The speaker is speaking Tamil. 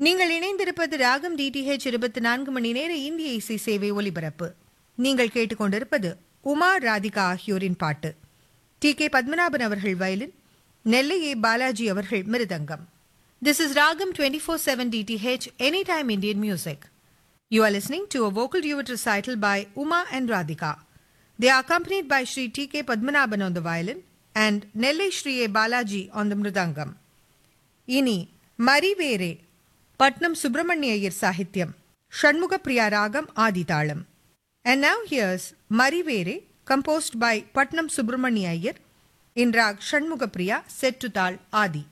நீங்கள் இணைந்திருப்பது ராகம் டிடிஹெச் இருபத்தி நான்கு மணி நேர இந்திய இசை சேவை ஒலிபரப்பு நீங்கள் கேட்டுக்கொண்டிருப்பது உமா ராதிகா ஆகியோரின் பாட்டு டி கே பத்மநாபன் அவர்கள் வயலின் நெல்லை ஏ பாலாஜி அவர்கள் mridangam this is Raagam twenty four seven DTH any time Indian music You are listening to a vocal duet recital by Uma and Radhika. They are accompanied by Sri T.K. Padmanabhan on the violin and Nellai Sri A. Balaji on the mridangam. இனி மரிவேரே பட்னம் சுப்பிரமணிய ஐயர் சாகித்யம் ஷண்முக பிரியா ராகம் ஆதிதாளம் and now here's Marivere composed by Patnam Subramania Iyer in raag Shanmukhapriya set to taal Aadhi